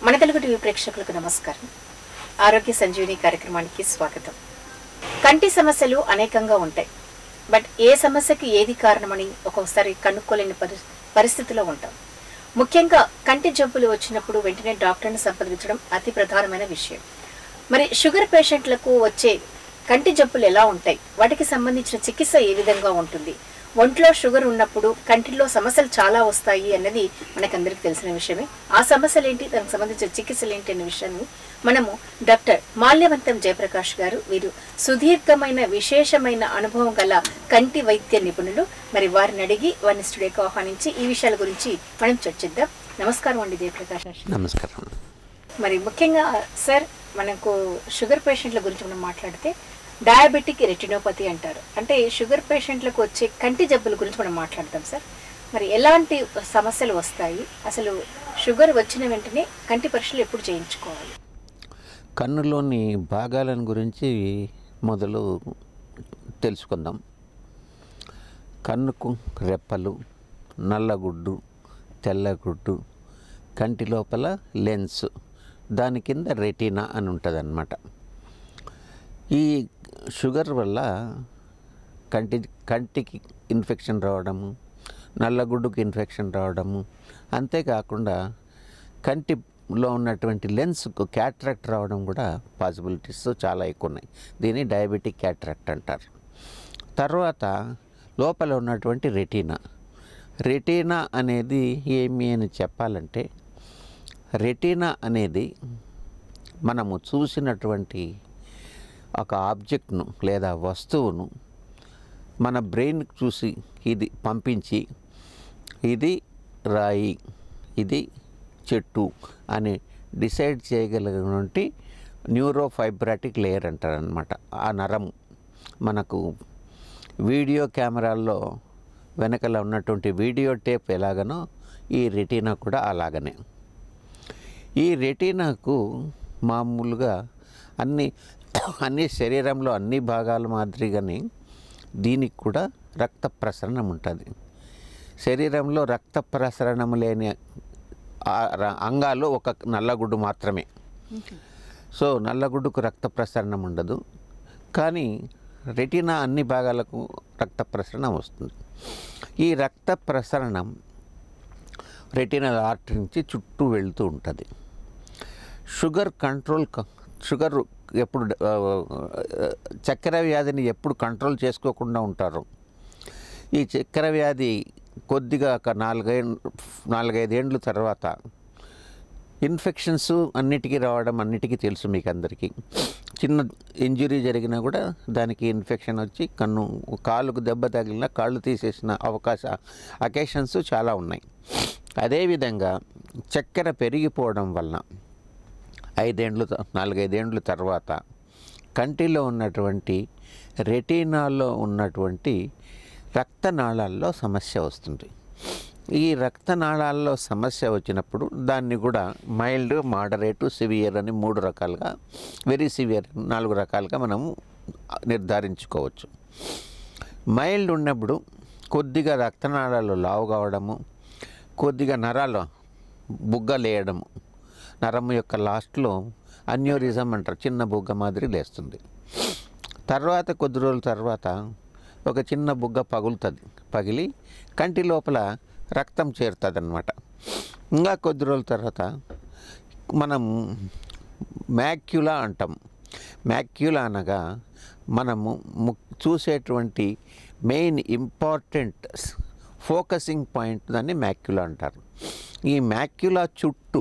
మన తెలుగు టీవీ ప్రేక్షకులకు నమస్కారం ఆరోగ్య సంజీవిని కార్యక్రమానికి స్వాగతం కంటి సమస్యలు అనేకంగా ఉంటాయి బట్ ఏ సమస్యకి ఏది కారణమని ఒక్కొక్కసారి కనుక్కోలేని పరి పరిస్థితిలో ఉంటాం ముఖ్యంగా కంటి జబ్బులు వచ్చినప్పుడు వెంటనే డాక్టర్ని సంప్రదించడం అతి ప్రధానమైన విషయం మరి షుగర్ పేషెంట్లకు వచ్చే కంటి జబ్బులు ఎలా ఉంటాయి వాటికి సంబంధించిన చికిత్స ఏ విధంగా ఉంటుంది ఒంట్లో షుగర్ ఉన్నప్పుడు కంటిలో సమస్యలు చాలా వస్తాయి అన్నది మనకందరికి తెలిసిన విషయమే ఆ సమస్యలు ఏంటి దానికి సంబంధించిన చికిత్సలు ఏంటి అనే విషయాన్ని మనము డాక్టర్ మాల్యవంతం జయప్రకాష్ గారు వీరు సుదీర్ఘమైన విశేషమైన అనుభవం గల కంటి వైద్య నిపుణులు మరి వారిని అడిగి వారిని స్టూడియోకి ఆహ్వానించి ఈ విషయాల గురించి మనం చర్చిద్దాం నమస్కారం అండి జయప్రకాష్ నమస్కారం మరి ముఖ్యంగా సార్ మనకు షుగర్ పేషెంట్ల గురించి మనం మాట్లాడితే డయాబెటిక్ రెటినోపతి అంటారు అంటే షుగర్ పేషెంట్లకు వచ్చే కంటి జబ్బుల గురించి మనం మాట్లాడతాం సార్ మరి ఎలాంటి సమస్యలు వస్తాయి అసలు షుగర్ వచ్చిన వెంటనే కంటి పరీక్షలు ఎప్పుడు చేయించుకోవాలి కన్నులోని భాగాలను గురించి మొదలు తెలుసుకుందాం కన్నుకు రెప్పలు నల్లగుడ్డు తెల్లగుడ్డు కంటి లోపల లెన్స్ దాని కింద రెటీనా అని ఉంటుంది ఈ షుగర్ వల్ల కంటి కంటికి ఇన్ఫెక్షన్ రావడము నల్లగుడ్డుకి ఇన్ఫెక్షన్ రావడము అంతేకాకుండా కంటిలో ఉన్నటువంటి లెన్స్కు క్యాట్రాక్ట్ రావడం కూడా పాసిబిలిటీస్ చాలా ఎక్కువ ఉన్నాయి దీన్ని డయాబెటిక్ క్యాట్రాక్ట్ అంటారు తర్వాత లోపల ఉన్నటువంటి రెటీనా రెటీనా అనేది ఏమి అని చెప్పాలంటే రెటీనా అనేది మనము చూసినటువంటి ఒక ఆబ్జెక్ట్ను లేదా వస్తువును మన బ్రెయిన్ చూసి ఇది పంపించి ఇది రాయి ఇది చెట్టు అని డిసైడ్ చేయగలిగినటువంటి న్యూరోఫైబ్రాటిక్ లేయర్ అంటారనమాట ఆ నరం మనకు వీడియో కెమెరాల్లో వెనకల ఉన్నటువంటి వీడియో టేప్ ఎలాగనో ఈ రెటీనా కూడా అలాగనే ఈ రెటీనాకు మామూలుగా అన్ని అన్ని శరీరంలో అన్ని భాగాల మాదిరిగానే దీనికి కూడా రక్త ప్రసరణం ఉంటుంది శరీరంలో రక్త ప్రసరణం లేని ఆ ర- అంగాలు ఒక నల్లగుడ్డు మాత్రమే సో నల్లగుడ్డుకు రక్త ప్రసరణం ఉండదు కానీ రెటీనా అన్ని భాగాలకు రక్త ప్రసరణం వస్తుంది ఈ రక్త ప్రసరణం రెటీనల్ ఆర్టరీ నుంచి చుట్టూ వెళ్తూ ఉంటుంది షుగర్ కంట్రోల్ క- షుగర్ ఎప్పుడు ఆ, చక్కెర వ్యాధిని ఎప్పుడు కంట్రోల్ చేసుకోకుండా ఉంటారో ఈ చక్కెర వ్యాధి కొద్దిగా ఒక నాలుగై నాలుగైదేండ్ల తర్వాత ఇన్ఫెక్షన్స్ అన్నిటికీ రావడం అన్నిటికీ తెలుసు మీకు అందరికీ చిన్న ఇంజురీ జరిగినా కూడా దానికి ఇన్ఫెక్షన్ వచ్చి కన్ను కాలుకు దెబ్బ తగిలిన కాళ్ళు తీసేసిన అవకాశ అకేషన్స్ చాలా ఉన్నాయి అదేవిధంగా చక్కెర పెరిగిపోవడం వలన ఐదేండ్లు త- నాలుగైదేండ్ల తర్వాత కంటిలో ఉన్నటువంటి రెటీనాలో ఉన్నటువంటి రక్తనాళాల్లో సమస్య వస్తుంది ఈ రక్తనాళాల్లో సమస్య వచ్చినప్పుడు దాన్ని కూడా మైల్డ్ మోడరేటు సివియర్ అని మూడు రకాలుగా వెరీ సివియర్ నాలుగు రకాలుగా మనము నిర్ధారించుకోవచ్చు మైల్డ్ ఉన్నప్పుడు కొద్దిగా రక్తనాళాలు లావు కావడము కొద్దిగా నరాలు బుగ్గలేయడము నరము యొక్క లాస్ట్లో అన్యూరిజం అంటారు చిన్న బుగ్గ మాదిరి లేస్తుంది తర్వాత కొద్ది రోజుల తర్వాత ఒక చిన్న బుగ్గ పగులుతుంది పగిలి కంటి లోపల రక్తం చేరుతుంది అనమాట ఇంకా కొద్ది రోజుల తర్వాత మనం మ్యాక్యులా అంటాం మ్యాక్యులా అనగా మనము ము- చూసేటువంటి మెయిన్ ఇంపార్టెంట్ ఫోకసింగ్ పాయింట్ దాన్ని మ్యాక్యులా అంటారు ఈ మ్యాక్యులా చుట్టూ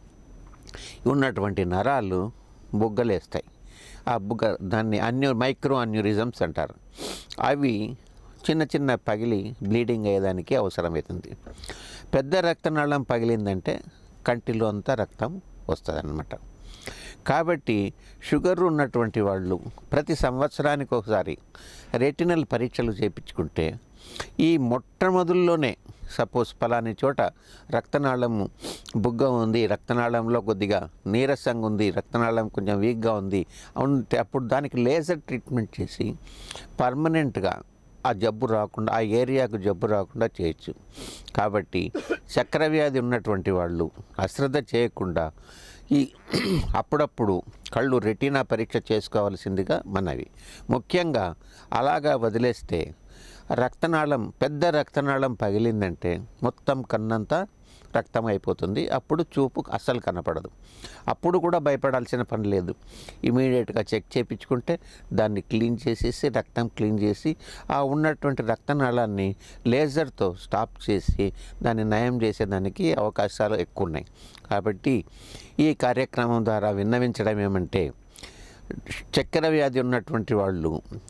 ఉన్నటువంటి నరాలు బుగ్గలేస్తాయి ఆ బుగ్గ దాన్ని అన్యూ మైక్రో అన్యూరిజమ్స్ అంటారు అవి చిన్న చిన్న పగిలి బ్లీడింగ్ అయ్యేదానికి అవసరమవుతుంది పెద్ద రక్తనాళం పగిలిందంటే కంటిలో అంతా రక్తం వస్తుంది కాబట్టి షుగర్ ఉన్నటువంటి వాళ్ళు ప్రతి సంవత్సరానికి ఒకసారి రెటినల్ పరీక్షలు చేయించుకుంటే ఈ మొట్టమొదల్లోనే సపోజ్ ఫలాని చోట రక్తనాళము బుగ్గ ఉంది రక్తనాళంలో కొద్దిగా నీరసంగా ఉంది రక్తనాళం కొంచెం వీక్గా ఉంది ఉంటే అప్పుడు దానికి లేజర్ ట్రీట్మెంట్ చేసి పర్మనెంట్గా ఆ జబ్బు రాకుండా ఆ ఏరియాకు జబ్బు రాకుండా చేయొచ్చు కాబట్టి చక్కెర వ్యాధి ఉన్నటువంటి వాళ్ళు అశ్రద్ధ చేయకుండా ఈ అప్పుడప్పుడు కళ్ళు రెటీనా పరీక్ష చేసుకోవాల్సిందిగా మనవి ముఖ్యంగా అలాగా వదిలేస్తే రక్తనాళం పెద్ద రక్తనాళం పగిలిందంటే మొత్తం కన్నంతా రక్తం అయిపోతుంది అప్పుడు చూపు అస్సలు కనపడదు అప్పుడు కూడా భయపడాల్సిన పని లేదు ఇమీడియట్గా చెక్ చేయించుకుంటే దాన్ని క్లీన్ చేసేసి రక్తం క్లీన్ చేసి ఆ ఉన్నటువంటి రక్తనాళాన్ని లేజర్తో స్టాప్ చేసి దాన్ని నయం చేసేదానికి అవకాశాలు ఎక్కువ ఉన్నాయి కాబట్టి ఈ కార్యక్రమం ద్వారా విన్నవించడం ఏమంటే చక్కెర వ్యాధి ఉన్నటువంటి వాళ్ళు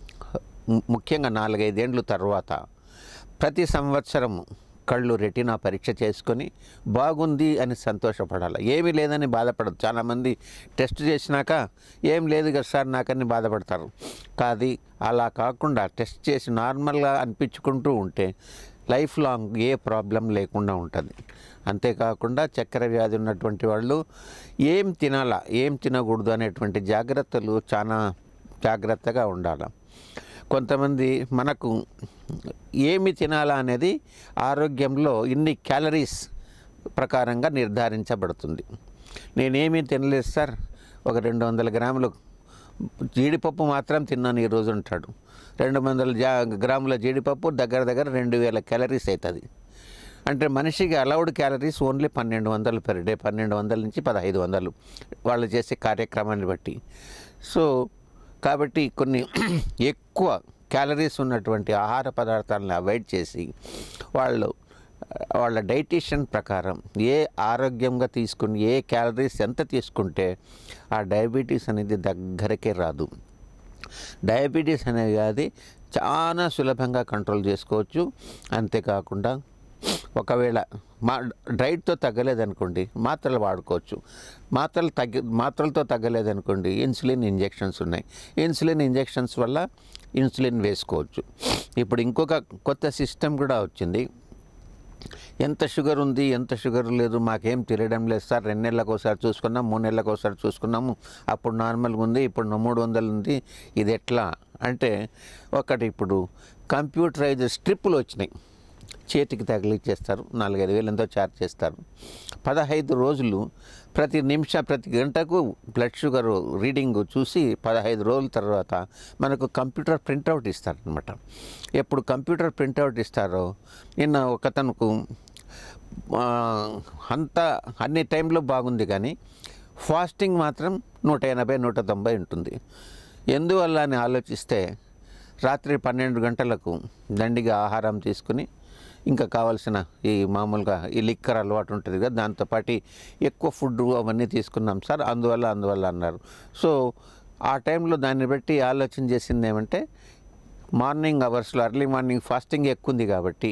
ము- ముఖ్యంగా నాలుగైదేండ్ల తర్వాత ప్రతి సంవత్సరం కళ్ళు రెటీనా పరీక్ష చేసుకొని బాగుంది అని సంతోషపడాలి ఏమీ లేదని బాధపడదు చాలామంది టెస్ట్ చేసినాక ఏం లేదు కదా సార్ నాకని బాధపడతారు కాదు అలా కాకుండా టెస్ట్ చేసి నార్మల్గా అనిపించుకుంటూ ఉంటే లైఫ్ లాంగ్ ఏ ప్రాబ్లం లేకుండా ఉంటుంది అంతేకాకుండా చక్కెర వ్యాధి ఉన్నటువంటి వాళ్ళు ఏం తినాలా ఏం తినకూడదు అనేటువంటి జాగ్రత్తలు చాలా జాగ్రత్తగా ఉండాలి కొంతమంది మనకు ఏమి తినాలా అనేది ఆరోగ్యంలో ఇన్ని క్యాలరీస్ ప్రకారంగా నిర్ధారించబడుతుంది నేనేమీ తినలేదు సార్ ఒక రెండు వందల గ్రాములు జీడిపప్పు మాత్రం తిన్నాను ఈరోజు అంటాడు రెండు వందల జా గ్రాముల జీడిపప్పు దగ్గర దగ్గర రెండు వేల క్యాలరీస్ అవుతుంది అంటే మనిషికి అలౌడ్ క్యాలరీస్ ఓన్లీ పన్నెండు వందలు పెర్ డే పన్నెండు వందల నుంచి పదహైదు వందలు వాళ్ళు చేసే కార్యక్రమాన్ని బట్టి సో కాబట్టి కొన్ని ఎక్కువ క్యాలరీస్ ఉన్నటువంటి ఆహార పదార్థాలను అవాయిడ్ చేసి వాళ్ళు వాళ్ళ డైటీషియన్ ప్రకారం ఏ ఆరోగ్యంగా తీసుకుని ఏ క్యాలరీస్ ఎంత తీసుకుంటే ఆ డయాబెటీస్ అనేది దగ్గరకే రాదు డయాబెటీస్ అనే వ్యాధి చాలా సులభంగా కంట్రోల్ చేసుకోవచ్చు అంతేకాకుండా ఒకవేళ మా డైట్తో తగ్గలేదనుకోండి మాత్రలు వాడుకోవచ్చు మాత్రలు తగ్గి మాత్రలతో తగ్గలేదనుకోండి ఇన్సులిన్ ఇంజెక్షన్స్ ఉన్నాయి ఇన్సులిన్ ఇంజెక్షన్స్ వల్ల ఇన్సులిన్ వేసుకోవచ్చు ఇప్పుడు ఇంకొక కొత్త సిస్టమ్ కూడా వచ్చింది ఎంత షుగర్ ఉంది ఎంత షుగర్ లేదు మాకేం తెలియడం లేదు సార్ రెండు నెలలకు ఒకసారి చూసుకున్నాం మూడు నెలలకు ఒకసారి చూసుకున్నాము అప్పుడు నార్మల్గా ఉంది ఇప్పుడు మూడు వందలు ఉంది ఇది ఎట్లా అంటే ఒకటి ఇప్పుడు కంప్యూటరైజ్ స్ట్రిప్పులు వచ్చినాయి చేతికి తగిలిచ్చేస్తారు నాలుగైదు వేలు ఎంతో ఛార్జ్ చేస్తారు పదహైదు రోజులు ప్రతి నిమిష ప్రతి గంటకు బ్లడ్ షుగర్ రీడింగ్ చూసి పదహైదు రోజుల తర్వాత మనకు కంప్యూటర్ ప్రింట్అవుట్ ఇస్తారనమాట ఎప్పుడు కంప్యూటర్ ప్రింట్అవుట్ ఇస్తారో నిన్న ఒకతనుకు ఆ, అంతా అన్ని టైంలో బాగుంది కానీ ఫాస్టింగ్ మాత్రం నూట ఎనభై నూట తొంభై ఉంటుంది ఎందువల్ల అని ఆలోచిస్తే రాత్రి పన్నెండు గంటలకు దండిగా ఆహారం తీసుకుని ఇంకా కావాల్సిన ఈ మామూలుగా ఈ లిక్కర్ అలవాటు ఉంటుంది కదా దాంతోపాటు ఎక్కువ ఫుడ్ అవన్నీ తీసుకున్నాం సార్ అందువల్ల అందువల్ల అన్నారు సో ఆ టైంలో దాన్ని బట్టి ఆలోచన చేసింది ఏమంటే మార్నింగ్ అవర్స్లో ఎర్లీ మార్నింగ్ ఫాస్టింగ్ ఎక్కువ ఉంది కాబట్టి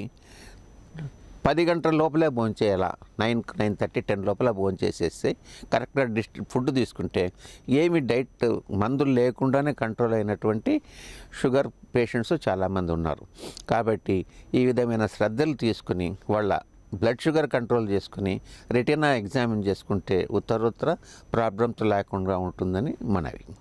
పది గంటల లోపలే భోంచేయాల నైన్ నైన్ థర్టీ టెన్ లోపల భోంచేసేస్తే కరెక్ట్గా డిస్ట్ ఫుడ్ తీసుకుంటే ఏమి డైట్ మందులు లేకుండానే కంట్రోల్ అయినటువంటి షుగర్ పేషెంట్స్ చాలామంది ఉన్నారు కాబట్టి ఈ విధమైన శ్రద్ధలు తీసుకుని వాళ్ళ బ్లడ్ షుగర్ కంట్రోల్ చేసుకుని రెటీనా ఎగ్జామిన్ చేసుకుంటే ఉత్తరోత్తర ప్రాబ్లమ్స్ లేకుండా ఉంటుందని మనవి